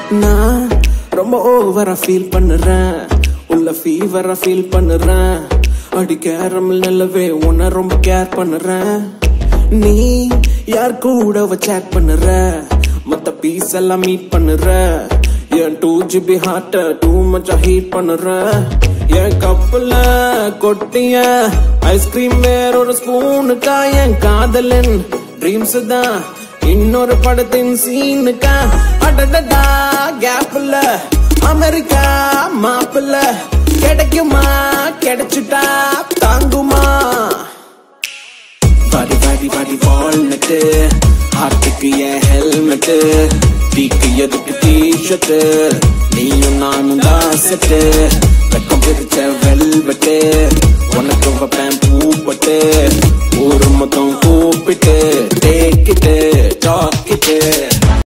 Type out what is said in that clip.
நான் ரொம்ப ஓவரா ஃபீல் பண்ணுறேன் உள்ள ஃபீவரா ஃபீல் பண்ணுறேன் அடி கேரமல் நல்லவே உன்னை ரொம்ப கேர் பண்ணுறேன் நீ யார் கூட சேட் பண்ணுற மத்த பீஸ் எல்லாம் மீட் பண்ணுற என் டூ ஜிபி ஹார்ட்ட டூ மச்சா ஹீட் பண்ணுற என் கப்பல கொட்டிய ஐஸ்கிரீம் வேற ஒரு ஸ்பூனுக்கா என் காதலன் ட்ரீம்ஸ் தான் இன்னொரு படத்தின் சீனுக்கா அடடடா கேப்ல அமெரிக்கா மாப்பிள்ள கிடைக்குமா கிடைச்சுட்டா தாங்குமா பாடி பாடி பாடி வால்நட்டு ஹார்ட்டுக்கு என் ஹெல்மெட்டு டீக்கு எதுக்கு டீஷர்ட்டு நீயும் நானும் தாசட்டு வெக்கம் பிரிச்ச வெல்வெட்டு உனக்கு வைப்பேன் பூப்பட்டு ஊரு மொத்தம் கூப்பிட்டு